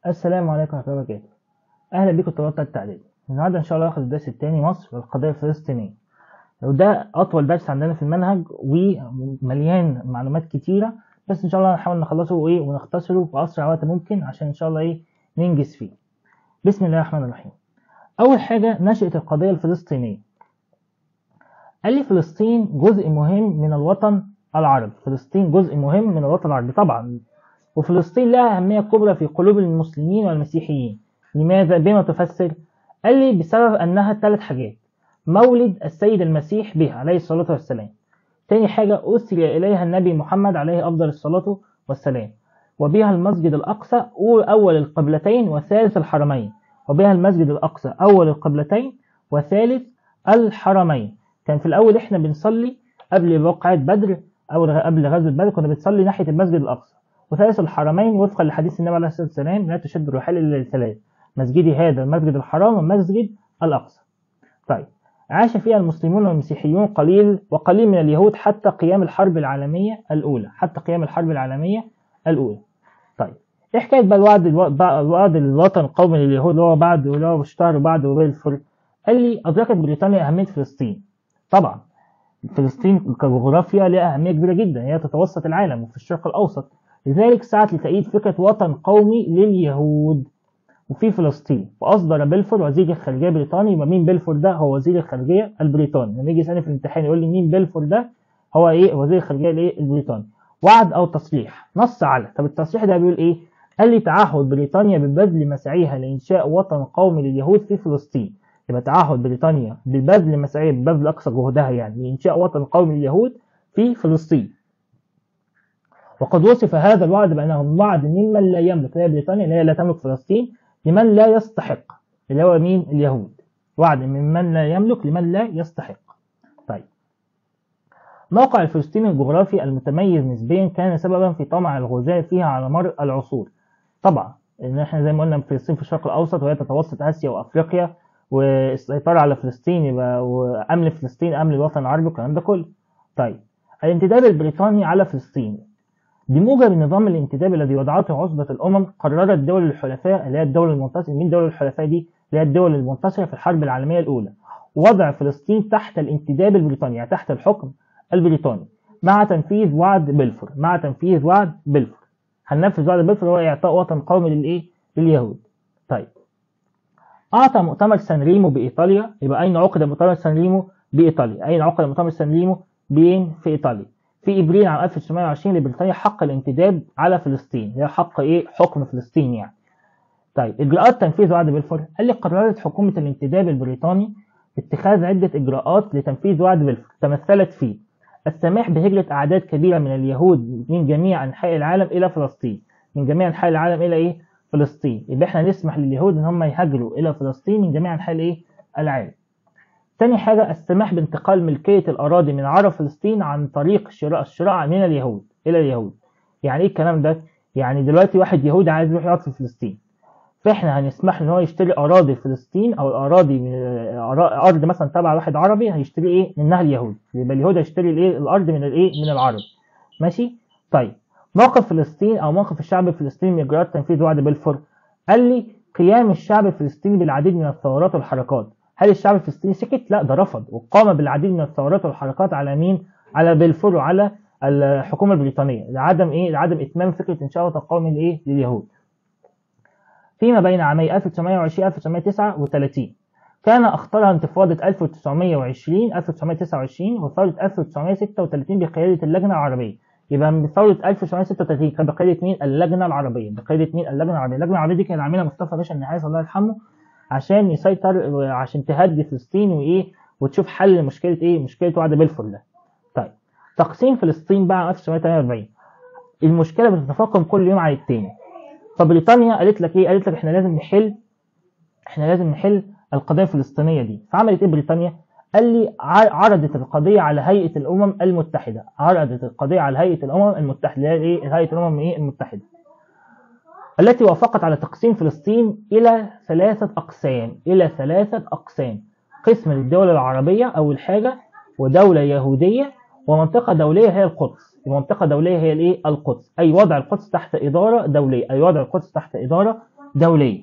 السلام عليكم ورحمة الله وبركاته أهلا بكم طلاب تالتة إعدادي النهاردة إن شاء الله هاخد الدرس التاني مصر والقضية الفلسطينية وده أطول درس عندنا في المنهج ومليان معلومات كتيرة بس إن شاء الله هنحاول نخلصه وإيه ونختصره في أسرع وقت ممكن عشان إن شاء الله إيه ننجز فيه بسم الله الرحمن الرحيم أول حاجة نشأة القضية الفلسطينية قال لي فلسطين جزء مهم من الوطن العربي فلسطين جزء مهم من الوطن العربي طبعا وفلسطين لها أهمية كبرى في قلوب المسلمين والمسيحيين لماذا؟ بما تفسر؟ قال لي بسبب أنها ثلاث حاجات مولد السيد المسيح به عليه الصلاة والسلام تاني حاجة أسري إليها النبي محمد عليه أفضل الصلاة والسلام وبها المسجد الأقصى أول القبلتين وثالث الحرمين وبها المسجد الأقصى أول القبلتين وثالث الحرمين كان في الأول إحنا بنصلي قبل وقعة بدر أو قبل غزوة بدر كنا بنصلي ناحية المسجد الأقصى وثالث الحرمين وفقا لحديث النبي عليه الصلاة والسلام لا تشد الرحال إلا لثلاث مسجدي هذا المسجد الحرام والمسجد الأقصى طيب عاش فيها المسلمون والمسيحيون قليل وقليل من اليهود حتى قيام الحرب العالمية الأولى حتى قيام الحرب العالمية الأولى طيب ايه حكاية بقى الوعد الوعد الوطن القومي لليهود اللي هو بعد اللي هو اشتهر بعد بلفور قال لي أدركت بريطانيا أهمية فلسطين طبعا فلسطين كجغرافيا لها أهمية كبيرة جدا هي تتوسط العالم وفي الشرق الأوسط لذلك سعت لتأييد فكرة وطن قومي لليهود وفي فلسطين وأصدر بلفور وزير الخارجية البريطاني يبقى مين بلفور ده هو وزير الخارجية البريطاني لما يجي يسألني في الامتحان يقول لي مين بلفور ده هو إيه وزير الخارجية الإيه البريطاني وعد أو تصريح نص على طب التصريح ده بيقول إيه قال لي تعهد بريطانيا ببذل مساعيها لإنشاء وطن قومي لليهود في فلسطين يبقى تعهد بريطانيا ببذل مساعيها ببذل أقصى جهدها يعني لإنشاء وطن قومي لليهود في فلسطين وقد وصف هذا الوعد بأنه وعد ممن لا يملك هي بريطانيا اللي هي لا تملك فلسطين لمن لا يستحق اللي هو مين اليهود وعد ممن لا يملك لمن لا يستحق طيب موقع الفلسطيني الجغرافي المتميز نسبيا كان سببا في طمع الغزاة فيها على مر العصور طبعا ان احنا زي ما قلنا فلسطين في الشرق الاوسط وهي تتوسط اسيا وافريقيا والسيطرة على فلسطين يبقى وامن فلسطين امن الوطن العربي والكلام ده كله طيب الانتداب البريطاني على فلسطين بموجب نظام الانتداب الذي وضعته عصبة الأمم قررت دول الحلفاء اللي هي الدول المنتصرة مين دول الحلفاء دي؟ اللي هي الدول المنتصرة في الحرب العالمية الأولى وضع فلسطين تحت الانتداب البريطاني يعني تحت الحكم البريطاني مع تنفيذ وعد بلفور مع تنفيذ وعد بلفور هننفذ وعد بلفور هو إعطاء وطن قومي للإيه؟ لليهود طيب أعطى مؤتمر سان ريمو بإيطاليا يبقى أين عقد مؤتمر سان ريمو بإيطاليا أين عقد مؤتمر سان ريمو بين في إيطاليا في ابريل عام 1920 لبريطانيا حق الانتداب على فلسطين هي حق ايه حكم فلسطين يعني طيب اجراءات تنفيذ وعد بلفور قال لي قررت حكومه الانتداب البريطاني اتخاذ عده اجراءات لتنفيذ وعد بلفور تمثلت في السماح بهجرة أعداد كبيرة من اليهود من جميع أنحاء العالم إلى فلسطين من جميع أنحاء العالم إلى إيه؟ فلسطين يبقى إحنا نسمح لليهود إن هم يهاجروا إلى فلسطين من جميع أنحاء الإيه؟ العالم تاني حاجة السماح بانتقال ملكية الأراضي من عرب فلسطين عن طريق شراء الشراء من اليهود إلى اليهود يعني إيه الكلام ده؟ يعني دلوقتي واحد يهودي عايز يروح يقعد في فلسطين فإحنا هنسمح له إن هو يشتري أراضي فلسطين أو الأراضي من أرض مثلا تبع واحد عربي هيشتري إيه منها اليهود يبقى اليهود هيشتري الإيه الأرض من الإيه من العرب ماشي؟ طيب موقف فلسطين أو موقف الشعب الفلسطيني من إجراءات تنفيذ وعد بلفور قال لي قيام الشعب الفلسطيني بالعديد من الثورات والحركات هل الشعب الفلسطيني سكت؟ لا ده رفض وقام بالعديد من الثورات والحركات على مين؟ على بلفور وعلى الحكومة البريطانية لعدم ايه؟ لعدم اتمام فكرة انشاء وطن قومي لايه؟ لليهود. فيما بين عامي 1920 1939 كان اخطرها انتفاضة 1920 1929 وثورة 1936 بقيادة اللجنة العربية. يبقى من ثورة 1936 كان بقيادة مين؟ اللجنة العربية، بقيادة مين؟ اللجنة العربية، اللجنة العربية دي كان عاملها مصطفى باشا النحاس الله يرحمه عشان يسيطر عشان تهدي فلسطين وايه وتشوف حل مشكله ايه مشكله وعد بلفور ده طيب تقسيم فلسطين بقى 1948 المشكله بتتفاقم كل يوم على التاني فبريطانيا قالت لك ايه قالت لك احنا لازم نحل احنا لازم نحل القضيه الفلسطينيه دي فعملت ايه بريطانيا قال لي عرضت القضيه على هيئه الامم المتحده عرضت القضيه على هيئه الامم المتحده اللي هي ايه هيئه الامم ايه المتحده التي وافقت على تقسيم فلسطين إلى ثلاثة أقسام إلى ثلاثة أقسام قسم للدول العربية أول حاجة ودولة يهودية ومنطقة دولية هي القدس المنطقة دولية هي الايه القدس أي وضع القدس تحت إدارة دولية أي وضع القدس تحت إدارة دوليه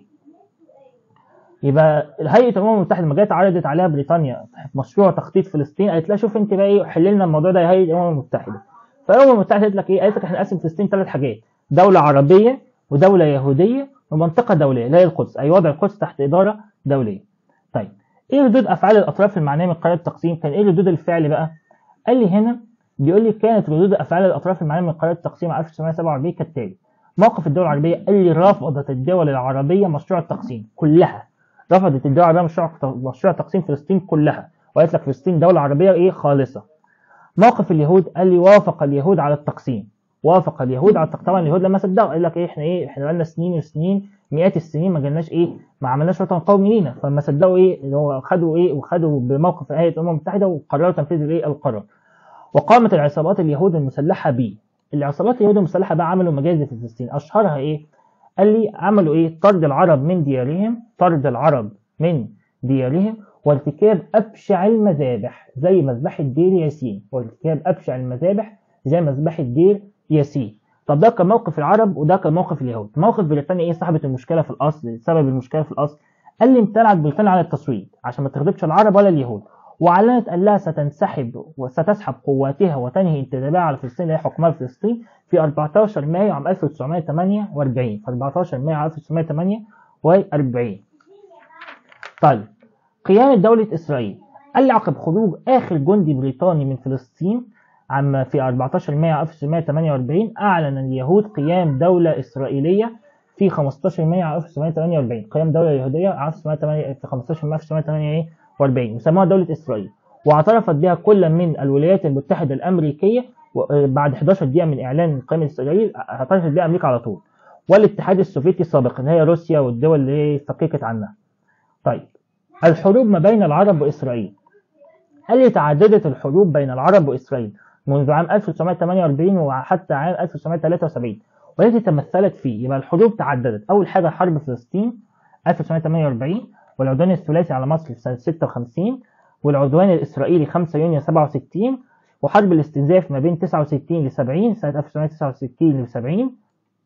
يبقى هيئه الامم المتحده لما جت عرضت عليها بريطانيا مشروع تخطيط فلسطين قالت لها شوف انت بقى ايه حل لنا الموضوع ده يا هيئه الامم المتحده فالامم المتحده قالت لك ايه قالت لك احنا نقسم فلسطين ثلاث حاجات دوله عربيه ودوله يهوديه ومنطقه دوليه اللي هي القدس اي وضع القدس تحت اداره دوليه طيب ايه ردود افعال الاطراف المعنيه من قرار التقسيم كان ايه ردود الفعل بقى قال لي هنا بيقول لي كانت ردود افعال الاطراف المعنيه من قرار التقسيم 1947 كالتالي موقف الدول العربيه قال لي رفضت الدول العربيه مشروع التقسيم كلها رفضت الدول العربيه مشروع مشروع تقسيم فلسطين كلها وقالت لك فلسطين دوله عربيه ايه خالصه موقف اليهود قال لي وافق اليهود على التقسيم وافق اليهود على التقسيم طبعا اليهود لما صدقوا قال لك ايه احنا ايه احنا بقالنا سنين وسنين مئات السنين ما جالناش ايه ما عملناش وطن قومي لينا فلما صدقوا ايه اللي هو خدوا ايه وخدوا بموقف هيئه الامم المتحده وقرروا تنفيذ الايه القرار وقامت العصابات اليهود المسلحه بيه العصابات اليهود المسلحه بقى عملوا مجازر في فلسطين اشهرها ايه قال لي عملوا ايه طرد العرب من ديارهم طرد العرب من ديارهم وارتكاب ابشع المذابح زي مذبحه دير ياسين وارتكاب ابشع المذابح زي مذبحه دير ياسين طب ده كان موقف العرب وده كان موقف اليهود موقف بريطانيا ايه صاحبه المشكله في الاصل سبب المشكله في الاصل قال لي امتنعت بريطانيا عن التصويت عشان ما تغضبش العرب ولا اليهود واعلنت انها ستنسحب وستسحب قواتها وتنهي انتدابها على فلسطين اللي هي حكمها فلسطين في 14 مايو عام 1948 في 14 مايو عام 1948 طيب قيام دولة إسرائيل قال لي عقب خروج آخر جندي بريطاني من فلسطين عام في 14 مايو 1948 أعلن اليهود قيام دولة إسرائيلية في 15 مايو 1948 قيام دولة يهودية في 15 مايو 1948 وسموها دولة إسرائيل واعترفت بها كل من الولايات المتحدة الأمريكية بعد 11 دقيقة من إعلان قيام إسرائيل اعترفت بها أمريكا على طول والاتحاد السوفيتي سابقا اللي هي روسيا والدول اللي فككت عنها طيب الحروب ما بين العرب وإسرائيل قال لي تعددت الحروب بين العرب وإسرائيل منذ عام 1948 وحتى عام 1973 والتي تمثلت فيه يبقى الحروب تعددت أول حاجة حرب فلسطين 1948 والعدوان الثلاثي على مصر في سنة 56 والعدوان الإسرائيلي 5 يونيو 67 وحرب الاستنزاف ما بين 69 ل 70 سنة 1969 ل 70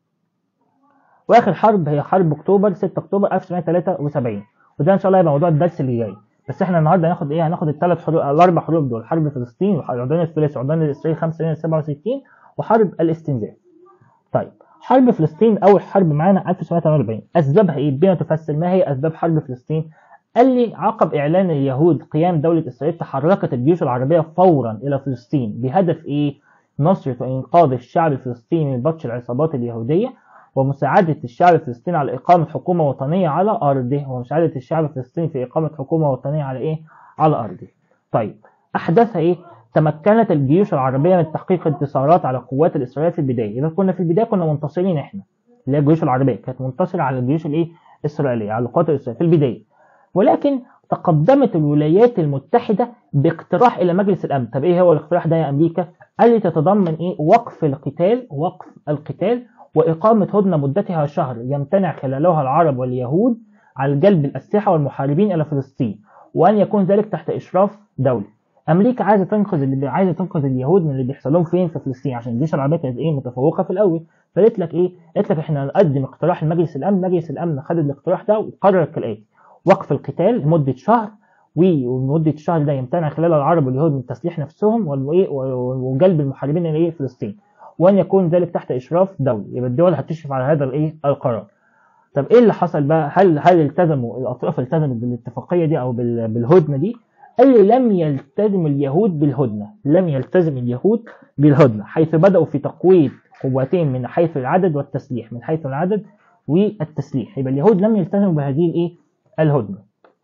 وآخر حرب هي حرب أكتوبر 6 أكتوبر 1973 وده إن شاء الله هيبقى موضوع الدرس اللي جاي بس احنا النهارده هناخد ايه هناخد الثلاث حروب الاربع حروب دول حرب فلسطين والعدوان الثلاثي والعدوان الاسرائيلي 5 يونيو 67 وحرب الاستنزاف طيب حرب فلسطين اول حرب معانا 1948 اسبابها ايه بما تفسر ما هي اسباب حرب فلسطين قال لي عقب اعلان اليهود قيام دوله اسرائيل تحركت الجيوش العربيه فورا الى فلسطين بهدف ايه نصرة وإنقاذ الشعب الفلسطيني من بطش العصابات اليهودية ومساعدة الشعب الفلسطيني على إقامة حكومة وطنية على أرضه ومساعدة الشعب الفلسطيني في إقامة حكومة وطنية على إيه؟ على أرضه. طيب أحداثها إيه؟ تمكنت الجيوش العربية من تحقيق انتصارات على القوات الإسرائيلية في البداية، إذا كنا في البداية كنا منتصرين إحنا اللي هي الجيوش العربية كانت منتصرة على الجيوش الإيه؟ الإسرائيلية على القوات الإسرائيلية في البداية. ولكن تقدمت الولايات المتحدة باقتراح إلى مجلس الأمن، طب إيه هو الاقتراح ده يا أمريكا؟ قال لي تتضمن إيه؟ وقف القتال، وقف القتال وإقامة هدنة مدتها شهر يمتنع خلالها العرب واليهود على جلب الأسلحة والمحاربين إلى فلسطين وأن يكون ذلك تحت إشراف دولي. أمريكا عايزة تنقذ اللي عايزة تنقذ اليهود من اللي بيحصل لهم فين في فلسطين عشان الجيش العربية كانت إيه متفوقة في الأول فقالت لك إيه؟ قالت لك إحنا هنقدم اقتراح لمجلس الأمن، مجلس الأمن خد الاقتراح ده وقرر كالآتي وقف القتال لمدة شهر ومدة الشهر ده يمتنع خلال العرب واليهود من تسليح نفسهم وجلب المحاربين إلى فلسطين. وان يكون ذلك تحت اشراف دولي يبقى الدول هتشرف على هذا الايه القرار طب ايه اللي حصل بقى هل هل التزموا الاطراف التزمت بالاتفاقيه دي او بالهدنه دي قال لي لم يلتزم اليهود بالهدنه لم يلتزم اليهود بالهدنه حيث بداوا في تقويض قوتين من حيث العدد والتسليح من حيث العدد والتسليح يبقى اليهود لم يلتزموا بهذه الايه الهدنه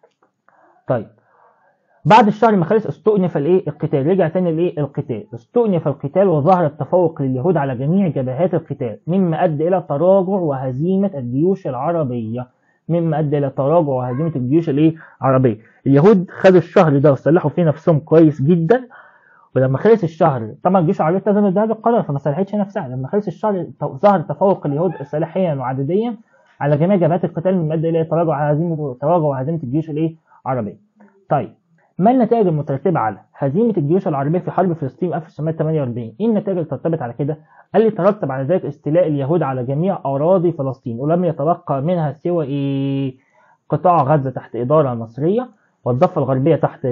طيب بعد الشهر ما خلص استؤنف الايه القتال رجع تاني الايه القتال استؤنف القتال وظهر التفوق لليهود على جميع جبهات القتال مما ادى الى تراجع وهزيمه الجيوش العربيه مما ادى الى تراجع وهزيمه الجيوش الايه العربيه اليهود خدوا الشهر ده وسلحوا فيه نفسهم كويس جدا ولما خلص الشهر طبعا الجيوش العربيه التزمت بهذا القرار فما سلحتش نفسها لما خلص الشهر ظهر تفوق اليهود سلاحيا وعدديا على جميع جبهات القتال مما ادى الى تراجع وهزيمه تراجع وهزيمه الجيوش الايه العربيه طيب ما النتائج المترتبة على هزيمة الجيوش العربية في حرب فلسطين 1948 ايه النتائج اللي ترتبت على كده قال لي ترتب على ذلك استيلاء اليهود على جميع أراضي فلسطين ولم يتبقى منها سوى ايه قطاع غزة تحت إدارة مصرية والضفة الغربية تحت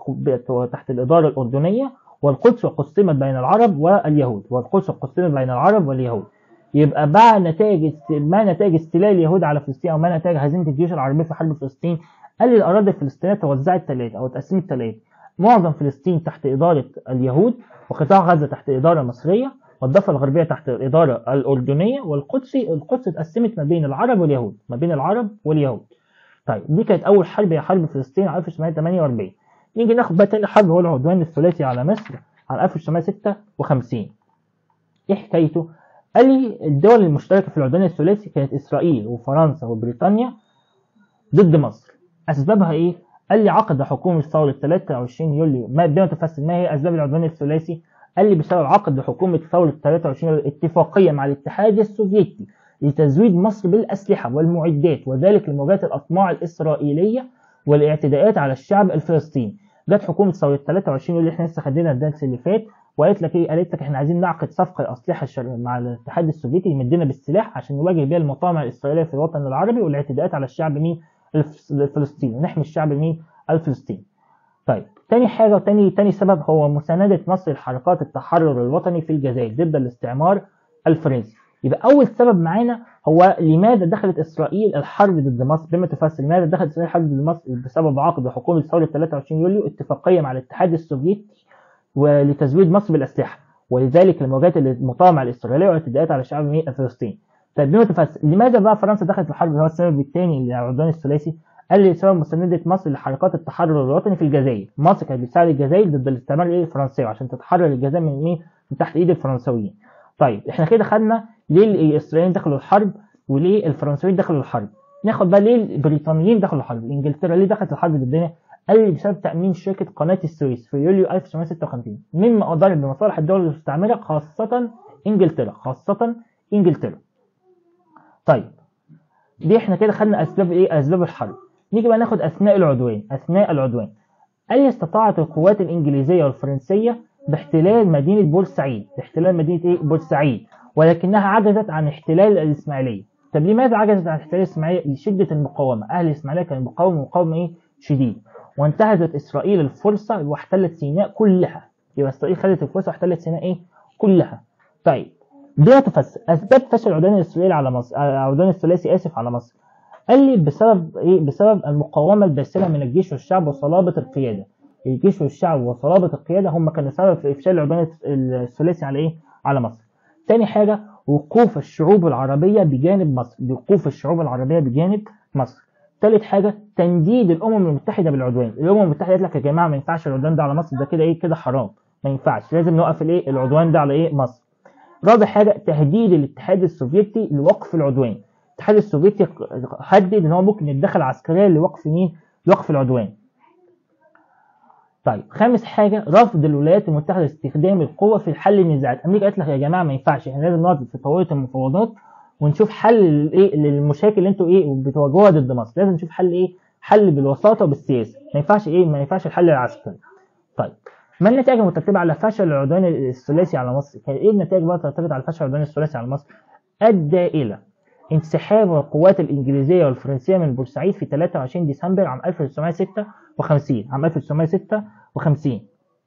تحت الإدارة الأردنية والقدس قسمت بين العرب واليهود والقدس قسمت بين العرب واليهود يبقى مع نتائج ما نتائج استيلاء اليهود على فلسطين او ما نتائج هزيمه الجيوش العربيه في حرب فلسطين قال الاراضي الفلسطينيه توزعت ثلاثه او اتقسمت ثلاثه معظم فلسطين تحت اداره اليهود وقطاع غزه تحت اداره مصريه والضفه الغربيه تحت الاداره الاردنيه والقدس القدس اتقسمت ما بين العرب واليهود ما بين العرب واليهود طيب دي كانت اول حرب هي حرب فلسطين 1948 نيجي ناخد بقى تاني حرب هو العدوان الثلاثي على مصر عن 1956 ايه حكايته؟ قال لي الدول المشتركه في العدوان الثلاثي كانت اسرائيل وفرنسا وبريطانيا ضد مصر اسبابها ايه؟ قال لي عقد حكومه ثوره 23 يوليو ما بما تفسر ما هي اسباب العدوان الثلاثي؟ قال لي بسبب عقد حكومه ثوره 23 يوليو اتفاقيه مع الاتحاد السوفيتي لتزويد مصر بالاسلحه والمعدات وذلك لمواجهه الاطماع الاسرائيليه والاعتداءات على الشعب الفلسطيني جت حكومه ثوره 23 يوليو اللي احنا لسه خدينها الدرس اللي فات وقالت لك ايه قالت لك احنا عايزين نعقد صفقه اسلحه مع الاتحاد السوفيتي يمدنا بالسلاح عشان نواجه بيها المطامع الاسرائيليه في الوطن العربي والاعتداءات على الشعب مين الفلسطيني ونحمي الشعب مين الفلسطيني طيب تاني حاجة وتاني تاني سبب هو مساندة مصر لحركات التحرر الوطني في الجزائر ضد الاستعمار الفرنسي يبقى أول سبب معانا هو لماذا دخلت إسرائيل الحرب ضد مصر بما تفسر لماذا دخلت إسرائيل الحرب ضد مصر بسبب عقد حكومة ثورة 23 يوليو اتفاقية مع الاتحاد السوفيتي ولتزويد مصر بالأسلحة ولذلك لمواجهة المطامع الإسرائيلية والاعتداءات على الشعب الفلسطيني. طيب بما تفسر لماذا بقى فرنسا دخلت الحرب اللي هو السبب الثاني للعدوان الثلاثي؟ قال لي سبب مساندة مصر لحركات التحرر الوطني في الجزائر، مصر كانت بتساعد الجزائر ضد الاستعمار الفرنسي عشان تتحرر الجزائر من مين؟ من تحت ايد الفرنساويين. طيب احنا كده خدنا ليه الاسرائيليين دخلوا الحرب وليه الفرنساويين دخلوا الحرب. ناخد بقى ليه البريطانيين دخلوا الحرب، انجلترا ليه دخلت الحرب ضدنا؟ قال لي بسبب تأمين شركة قناة السويس في يوليو 1956 مما أضر بمصالح الدول المستعمرة خاصة إنجلترا خاصة إنجلترا. طيب دي احنا كده خدنا أسباب إيه؟ أسباب الحرب. نيجي بقى ناخد أثناء العدوان، أثناء العدوان. قال لي استطاعت القوات الإنجليزية والفرنسية باحتلال مدينة بورسعيد، باحتلال مدينة إيه؟ بورسعيد، ولكنها عجزت عن احتلال الإسماعيلية. طب لماذا عجزت عن احتلال الإسماعيلية؟ لشدة المقاومة، أهل الإسماعيلية كانوا بيقاوموا مقاومة إيه؟ شديد. وانتهزت اسرائيل الفرصه واحتلت سيناء كلها يبقى اسرائيل خدت الفرصه واحتلت سيناء ايه كلها طيب دي تفسر اسباب فشل العدوان الاسرائيلي على مصر العدوان الثلاثي اسف على مصر قال لي بسبب ايه بسبب المقاومه الباسله من الجيش والشعب وصلابه القياده الجيش والشعب وصلابه القياده هم كانوا سبب في افشال العدوان الثلاثي على ايه على مصر تاني حاجه وقوف الشعوب العربيه بجانب مصر وقوف الشعوب العربيه بجانب مصر ثالث حاجه تنديد الامم المتحده بالعدوان الامم المتحده قالت لك يا جماعه ما ينفعش العدوان ده على مصر ده كده ايه كده حرام ما ينفعش لازم نوقف الايه العدوان ده على ايه مصر رابع حاجه تهديد الاتحاد السوفيتي لوقف العدوان الاتحاد السوفيتي هدد ان هو ممكن يتدخل عسكريا لوقف مين لوقف العدوان طيب خامس حاجة رفض الولايات المتحدة لاستخدام القوة في حل النزاعات، أمريكا قالت لك يا جماعة ما ينفعش احنا لازم نقعد في طاولة المفاوضات ونشوف حل للايه للمشاكل اللي انتوا ايه بتواجهوها ضد مصر لازم نشوف حل ايه حل بالوساطه وبالسياسه ما ينفعش ايه ما ينفعش الحل العسكري طيب ما النتائج المترتبه على فشل العدوان الثلاثي على مصر كان ايه النتائج بقى ترتبط على فشل العدوان الثلاثي على مصر ادى الى انسحاب القوات الانجليزيه والفرنسيه من بورسعيد في 23 ديسمبر عام 1956 عام 1956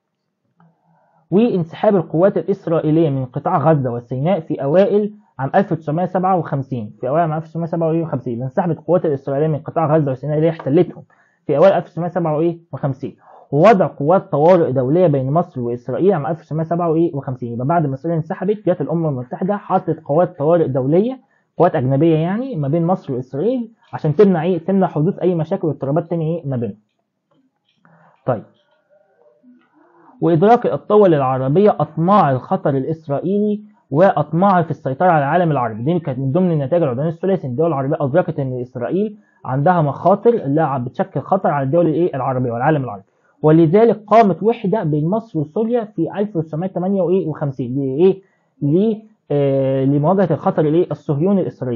وانسحاب القوات الاسرائيليه من قطاع غزه وسيناء في اوائل عام 1957 في اوائل عام 1957 انسحبت القوات الاسرائيليه من قطاع غزه وسيناء اللي احتلتهم في اوائل 1957 ووضع قوات طوارئ دوليه بين مصر واسرائيل عام 1957 يبقى بعد ما اسرائيل انسحبت جت الامم المتحده حطت قوات طوارئ دوليه قوات اجنبيه يعني ما بين مصر واسرائيل عشان تمنع ايه تمنع حدوث اي مشاكل واضطرابات تانية ايه ما بينهم طيب وادراك الدول العربيه اطماع الخطر الاسرائيلي واطماعها في السيطره على العالم العربي دي كانت من ضمن النتائج العدوان الثلاثي الدول العربيه ادركت ان اسرائيل عندها مخاطر لا بتشكل خطر على الدول الايه العربيه والعالم العربي ولذلك قامت وحده بين مصر وسوريا في 1958 لايه ل آه لمواجهه الخطر الايه الصهيوني الاسرائيلي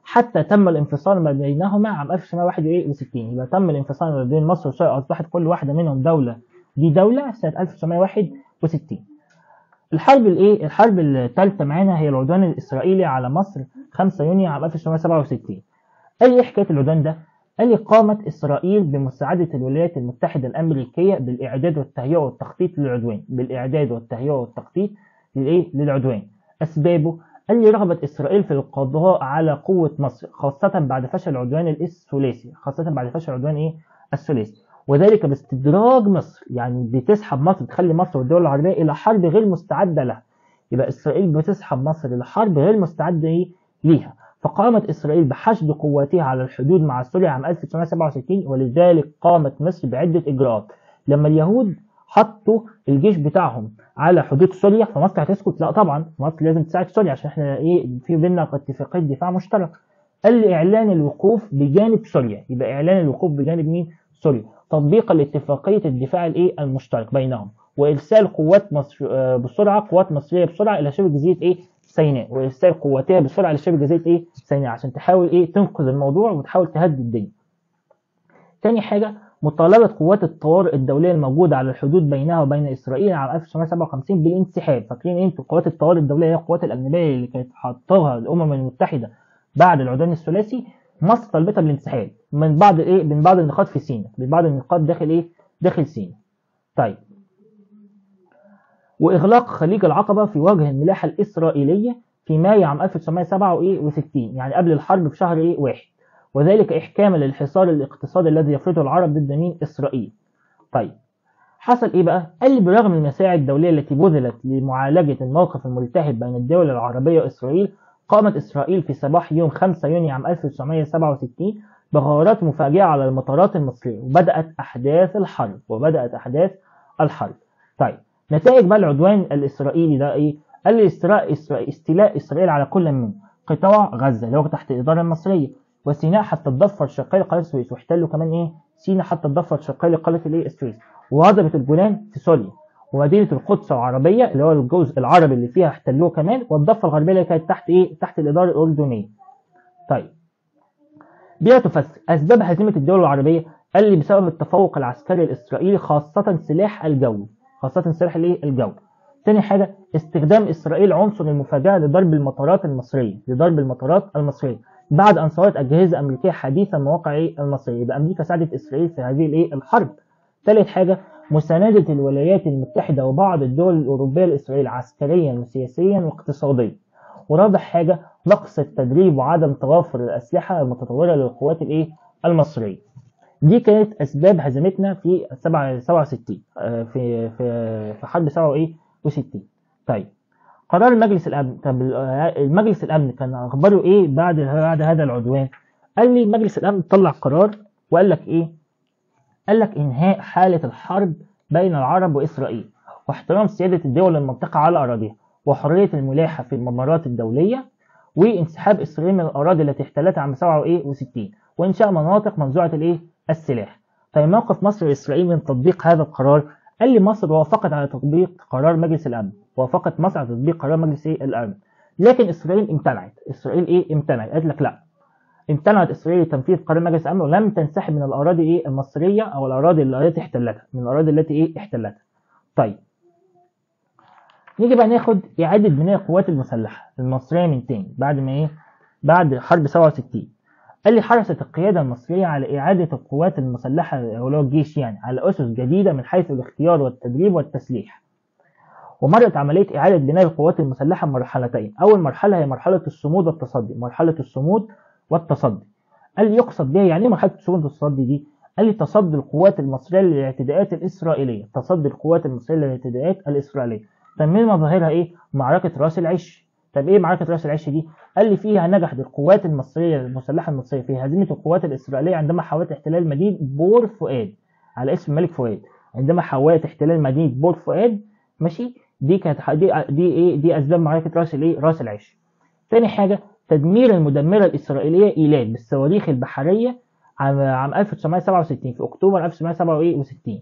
حتى تم الانفصال ما بينهما عام 1961 يبقى تم الانفصال ما بين مصر وسوريا أصبحت كل واحدة منهم دولة دي دولة سنة 1961 الحرب الايه الحرب الثالثة معانا هي العدوان الإسرائيلي على مصر 5 يونيو عام 1967 قال لي ايه حكاية العدوان ده؟ قال لي قامت إسرائيل بمساعدة الولايات المتحدة الأمريكية بالإعداد والتهيئة والتخطيط للعدوان بالإعداد والتهيئة والتخطيط للإيه؟ للعدوان أسبابه قال لي رغبة إسرائيل في القضاء على قوة مصر خاصة بعد فشل العدوان الثلاثي خاصة بعد فشل العدوان إيه؟ الثلاثي وذلك باستدراج مصر يعني بتسحب مصر تخلي مصر والدول العربية إلى حرب غير مستعدة لها يبقى إسرائيل بتسحب مصر إلى حرب غير مستعدة إيه؟ ليها فقامت إسرائيل بحشد قواتها على الحدود مع سوريا عام 1967 ولذلك قامت مصر بعدة إجراءات لما اليهود حطوا الجيش بتاعهم على حدود سوريا فمصر هتسكت لا طبعا مصر لازم تساعد سوريا عشان احنا ايه في بيننا اتفاقيه دفاع مشترك قال اعلان الوقوف بجانب سوريا يبقى اعلان الوقوف بجانب مين سوريا تطبيقا لاتفاقيه الدفاع الايه المشترك بينهم وارسال قوات مصر بسرعه قوات مصريه بسرعه الى شبه جزيره ايه سيناء وارسال قواتها بسرعه لشبه جزيره ايه سيناء عشان تحاول ايه تنقذ الموضوع وتحاول تهدي الدنيا تاني حاجه مطالبة قوات الطوارئ الدولية الموجودة على الحدود بينها وبين إسرائيل عام 1957 بالانسحاب، فاكرين انتوا قوات الطوارئ الدولية هي القوات الأجنبية اللي كانت حاطاها الأمم المتحدة بعد العدوان الثلاثي، مصر طلبتها بالانسحاب من بعض ايه من بعض النقاط في سيناء، من بعض النقاط داخل ايه؟ داخل سيناء. طيب. وإغلاق خليج العقبة في وجه الملاحة الإسرائيلية في مايو عام 1967 يعني قبل الحرب بشهر ايه؟ واحد. وذلك إحكاما للحصار الاقتصادي الذي يفرضه العرب ضد مين؟ إسرائيل. طيب حصل إيه بقى؟ قال لي برغم المساعي الدولية التي بذلت لمعالجة الموقف الملتهب بين الدول العربية وإسرائيل قامت إسرائيل في صباح يوم 5 يونيو عام 1967 بغارات مفاجئة على المطارات المصرية وبدأت أحداث الحرب وبدأت أحداث الحرب. طيب نتائج بقى العدوان الإسرائيلي ده إيه؟ قال لي استيلاء إسرائيل على كل من قطاع غزة اللي هو تحت الإدارة المصرية وسيناء حتى تضفر شرقي قناه السويس واحتلوا كمان ايه سيناء حتى تضفر شرقي قناه الايه السويس وهضبت الجولان في سوريا ومدينه القدس العربيه اللي هو الجزء العربي اللي فيها احتلوه كمان والضفه الغربيه اللي كانت تحت ايه تحت الاداره الاردنيه طيب دي تفسر اسباب هزيمه الدول العربيه قال لي بسبب التفوق العسكري الاسرائيلي خاصه سلاح الجو خاصه سلاح الايه الجو تاني حاجه استخدام اسرائيل عنصر المفاجاه لضرب المطارات المصريه لضرب المطارات المصريه بعد ان صورت اجهزه امريكيه حديثه مواقع المصريه يبقى امريكا ساعدت اسرائيل في هذه الايه الحرب ثالث حاجه مساندة الولايات المتحدة وبعض الدول الأوروبية لإسرائيل عسكريا وسياسيا واقتصاديا. ورابع حاجة نقص التدريب وعدم توافر الأسلحة المتطورة للقوات الإيه؟ المصرية. دي كانت أسباب هزيمتنا في 67 في في في حرب 67. طيب قرار مجلس الامن طب المجلس الامن كان اخباره ايه بعد بعد هذا العدوان قال لي مجلس الامن طلع قرار وقال لك ايه قال لك انهاء حاله الحرب بين العرب واسرائيل واحترام سياده الدول المنطقه على اراضيها وحريه الملاحه في الممرات الدوليه وانسحاب اسرائيل من الاراضي التي احتلتها عام 67 وانشاء مناطق منزوعه الايه السلاح طيب موقف مصر واسرائيل من تطبيق هذا القرار قال لي مصر وافقت على تطبيق قرار مجلس الامن وافقت مصر على تطبيق قرار مجلس ايه الامن لكن اسرائيل امتنعت اسرائيل ايه امتنعت قالت لك لا امتنعت اسرائيل تنفيذ قرار مجلس الامن ولم تنسحب من الاراضي ايه المصريه او الاراضي التي احتلتها من الاراضي التي ايه احتلتها طيب نيجي بقى ناخد اعاده بناء القوات المسلحه المصريه من تاني بعد ما ايه بعد حرب 67 قال لي حرصت القيادة المصرية على إعادة القوات المسلحة أو الجيش يعني على أسس جديدة من حيث الاختيار والتدريب والتسليح. ومرت عملية إعادة بناء القوات المسلحة مرحلتين، أول مرحلة هي مرحلة الصمود والتصدي، مرحلة الصمود والتصدي. قال لي يقصد بها يعني إيه مرحلة الصمود والتصدي دي؟ قال لي تصدي القوات المصرية للاعتداءات الإسرائيلية، تصدي القوات المصرية للاعتداءات الإسرائيلية. طب من مظاهرها إيه؟ معركة رأس العش. طب إيه معركة رأس العش دي؟ قال لي فيها نجحت القوات المصرية المسلحة المصرية في هزيمة القوات الإسرائيلية عندما حاولت احتلال مدينة بور فؤاد على اسم الملك فؤاد عندما حاولت احتلال مدينة بور فؤاد ماشي دي كانت دي دي ايه دي اسباب معركة راس الايه راس العش تاني حاجة تدمير المدمرة الإسرائيلية إيلات بالصواريخ البحرية عام عام 1967 في أكتوبر 1967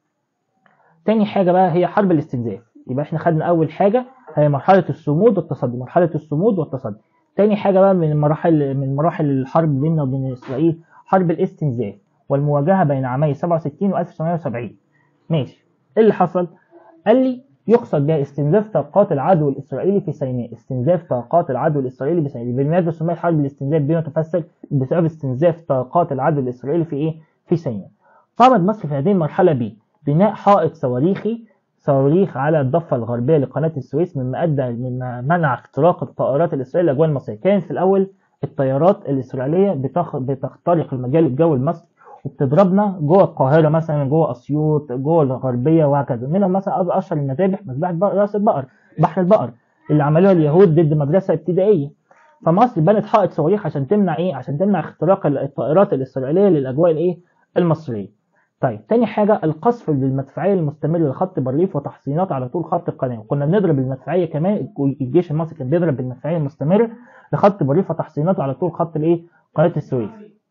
تاني حاجة بقى هي حرب الاستنزاف يبقى احنا خدنا أول حاجة هي مرحلة الصمود والتصدي مرحلة الصمود والتصدي تاني حاجه بقى من المراحل من مراحل الحرب بيننا وبين اسرائيل حرب الاستنزاف والمواجهه بين عامي 67 و 1970 ماشي ايه اللي حصل قال لي يقصد بها استنزاف طاقات العدو الاسرائيلي في سيناء استنزاف طاقات العدو الاسرائيلي بسيناء بالمناسبه سميت حرب الاستنزاف بما تفسر بسبب استنزاف طاقات العدو الاسرائيلي في ايه في سيناء قامت مصر في هذه المرحله ببناء حائط صواريخي صواريخ على الضفة الغربية لقناة السويس مما أدى مما منع اختراق الطائرات الإسرائيلية الأجواء المصرية كانت في الأول الطيارات الإسرائيلية بتخ... بتخترق المجال الجوي المصري وبتضربنا جوه القاهرة مثلا جوه أسيوط جوه الغربية وهكذا منهم مثلا أشهر المذابح مذبحة رأس البقر بحر البقر اللي عملوها اليهود ضد مدرسة ابتدائية فمصر بنت حائط صواريخ عشان تمنع إيه؟ عشان تمنع اختراق الطائرات الإسرائيلية للأجواء الإيه؟ المصرية. طيب تاني حاجة القصف بالمدفعية المستمر لخط بارليف وتحصينات على طول خط القناة كنا بنضرب المدفعية كمان الجيش المصري كان بيضرب بالمدفعية المستمر لخط بارليف وتحصينات على طول خط الايه قناة السويس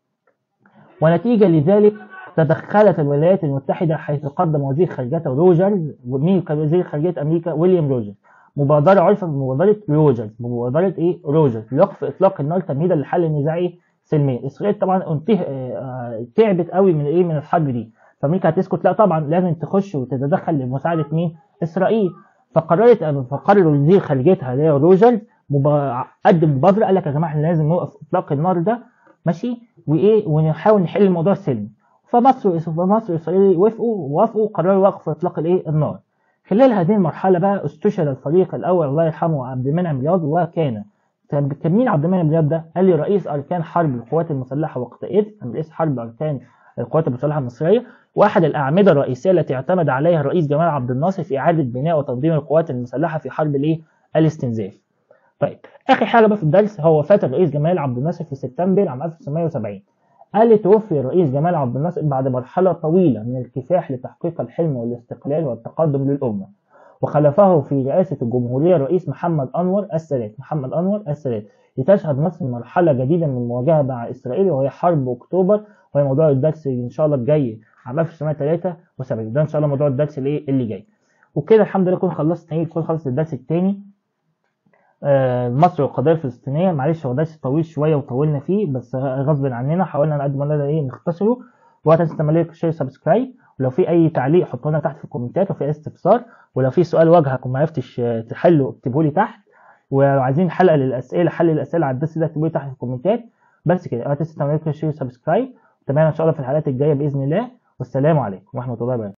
ونتيجة لذلك تدخلت الولايات المتحدة حيث قدم وزير خارجية روجرز ومين كان وزير خارجية أمريكا ويليام روجرز مبادرة عرفت بمبادرة روجرز مبادرة إيه روجرز لوقف إطلاق النار تمهيدا لحل النزاع إيه سلميا إسرائيل طبعا انته تعبت قوي من إيه من الحرب دي فامريكا هتسكت لا طبعا لازم تخش وتتدخل لمساعده مين؟ اسرائيل فقررت فقرر وزير خارجيتها اللي هي روجرز قدم مبادره قال لك يا جماعه احنا لازم نوقف اطلاق النار ده ماشي وايه ونحاول نحل الموضوع سلمي فمصر فمصر واسرائيل وافقوا ووافقوا قرروا وقف اطلاق الايه النار خلال هذه المرحله بقى استشهد الفريق الاول الله يرحمه عبد المنعم رياض وكان كان مين عبد المنعم رياض ده؟ قال لي رئيس اركان حرب القوات المسلحه وقتئذ كان رئيس حرب اركان القوات المسلحه المصريه واحد الاعمده الرئيسيه التي اعتمد عليها الرئيس جمال عبد الناصر في اعاده بناء وتنظيم القوات المسلحه في حرب الايه؟ الاستنزاف. طيب اخر حاجه بقى في الدرس هو وفاه الرئيس جمال عبد الناصر في سبتمبر عام 1970. قال لي توفي الرئيس جمال عبد الناصر بعد مرحله طويله من الكفاح لتحقيق الحلم والاستقلال والتقدم للامه. وخلفه في رئاسة الجمهورية الرئيس محمد أنور السادات محمد أنور السادات لتشهد مصر مرحلة جديدة من المواجهة مع إسرائيل وهي حرب أكتوبر وهي موضوع الدرس إن شاء الله الجاي عام 1973 ده إن شاء الله موضوع الدرس اللي اللي جاي وكده الحمد لله كون خلصت تاني كون خلصت الدرس التاني آه مصر والقضية الفلسطينية معلش هو درس طويل شوية وطولنا فيه بس غصب عننا حاولنا نقدم لنا إيه نختصره ولا تنسى تعمل شير سبسكرايب ولو في اي تعليق حطوا لنا تحت في الكومنتات وفي اي استفسار ولو في سؤال واجهك وما عرفتش تحله اكتبه لي تحت ولو عايزين حلقه للاسئله حل الاسئله على الدرس ده اكتبوا لي تحت في الكومنتات بس كده لا تنسى تعمل شير سبسكرايب تمام ان شاء الله في الحلقات الجايه باذن الله والسلام عليكم ورحمه الله وبركاته